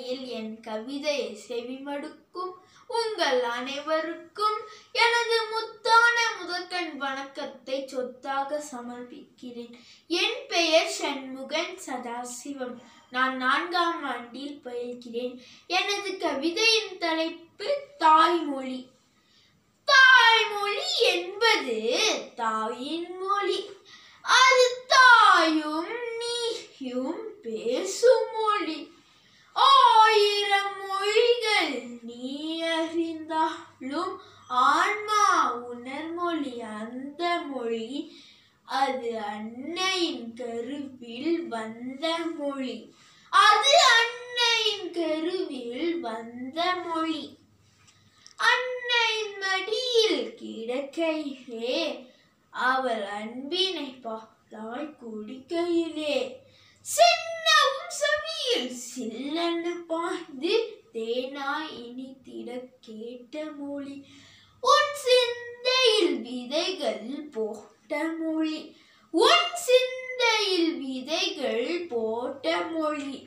வேளையில் என் கவிதையை செவிமடுக்கும் உங்கள் அனைவருக்கும் எனது முத்தான முதற்கண் வணக்கத்தை சொத்தாக சமர்ப்பிக்கிறேன் என் பெயர் சண்முகன் சதாசிவம் நான் நான்காம் ஆண்டில் பயில்கிறேன் எனது கவிதையின் தலைப்பு தாய்மொழி தாய்மொழி என்பது தாயின் மொழி அது தாயும் நீயும் பேசும் மொழி ஆயிரம் மொழிகள் நீ அறிந்தாலும் ஆன்மா உணர்மொழி அந்த மொழி அது அன்னையின் கருவில் வந்த மொழி அது அன்னையின் கருவில் வந்த மொழி அன்னையின் மடியில் கிடக்கையிலே அவள் அன்பினை பாலாய் குடிக்கையிலே சின்னவும் செவியில் சில்லென பாய்ந்து தேனாய் இனித்திட கேட்ட மொழி உன் சிந்தையில் விதைகள் போட்ட மொழி உன் சிந்தையில் விதைகள் போட்ட மொழி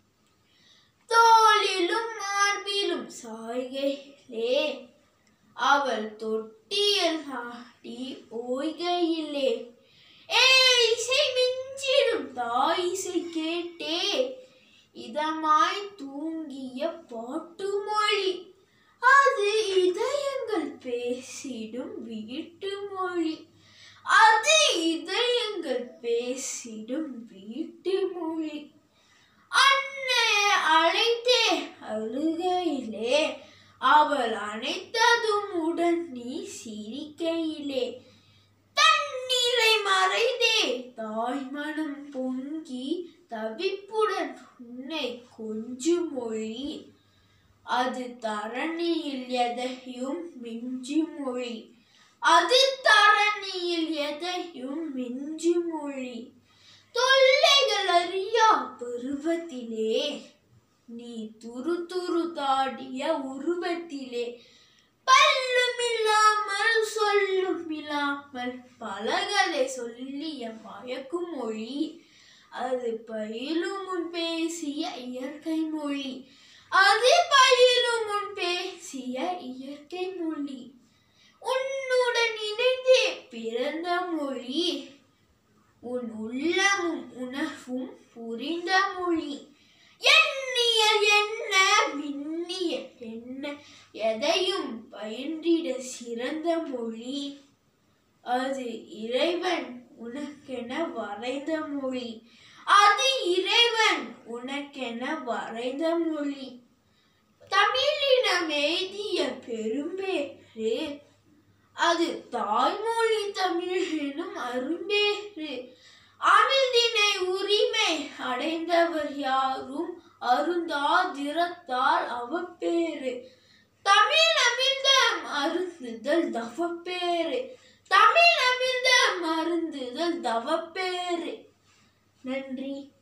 தோளிலும் மார்பிலும் சாய்கையிலே அவள் தொட்டியல் ஆடி ஓய்கையிலே ஏய் இசை மிஞ்சிடும் தாய் இசை கேட்டே இதமாய் தூங்கிய பாட்டு மொழி அது இதயங்கள் பேசிடும் வீட்டு மொழி அது இதயங்கள் பேசிடும் வீட்டு மொழி அன்னை அழைத்தே அழுகையிலே அவள் அனைத்ததும் உடன் நீ சிரிக்கையிலே தண்ணீரை மறைதே தாய் மனம் பொங்கி தவிப்புடன் உன்னை கொஞ்சும் மொழி அது தரணியில் எதையும் மிஞ்சும் மொழி அது தரணியில் எதையும் மிஞ்சும் மொழி தொல்லைகள் அறியா பருவத்திலே நீ துரு துரு தாடிய உருவத்திலே பல்லும் இல்லாமல் சொல்லும் இல்லாமல் பலகதை சொல்லிய மயக்கும் மொழி அது பயிலும் முன் பேசிய இயற்கை மொழி அது பயிலும் முன் பேசிய இயற்கை மொழி உன்னுடன் இணைந்தே பிறந்த மொழி உன் உள்ளமும் உணர்வும் புரிந்த மொழி எண்ணியல் என்ன விண்ணியல் என்ன எதையும் பயின்றிட சிறந்த மொழி அது இறைவன் உனக்கென வரைந்த மொழி அது இறைவன் உனக்கென வரைந்த மொழி தமிழினம் எய்திய பெரும்பேறு அது தாய்மொழி தமிழ் எனும் அரும்பேறு அமிழ்தினை உரிமை அடைந்தவர் யாரும் அருந்தாதிரத்தால் அவப்பேறு தமிழ் அமிர்தம் அருந்துதல் தவப்பேறு தமிழ் அமிர்தம் அருந்துதல் தவப்பேறு நன்றி